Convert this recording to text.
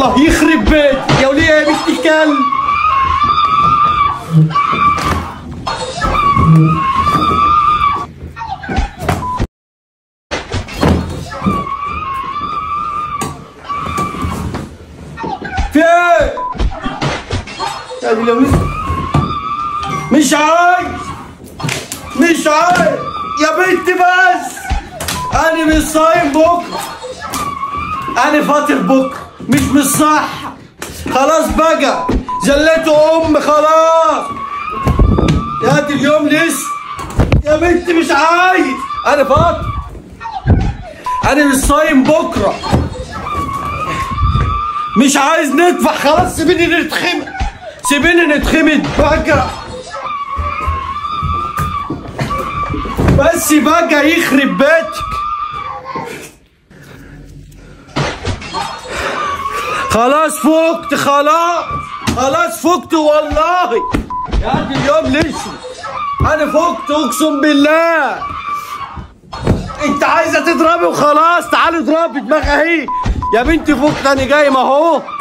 الله يخرب بيت يا وليه يا بنت الكلب في ايه؟ يا دي لو مش عايز مش عايز يا بنتي بس انا مش صايم بكره انا فاطر بكره مش مش صح خلاص بقى جليته ام خلاص يا دي اليوم لسه يا بنتي مش عايز انا فاطر انا مش صايم بكره مش عايز ندفع خلاص سيبيني نتخمد سيبيني نتخمد بقى بس بقى يخرب بيتك خلاص فقت خلاص خلاص فقت والله يا عم اليوم لسه انا فقت اقسم بالله انت عايزه تضربي وخلاص تعالي اضربي دماغ اهي يا بنتي فقت انا جاي ما هو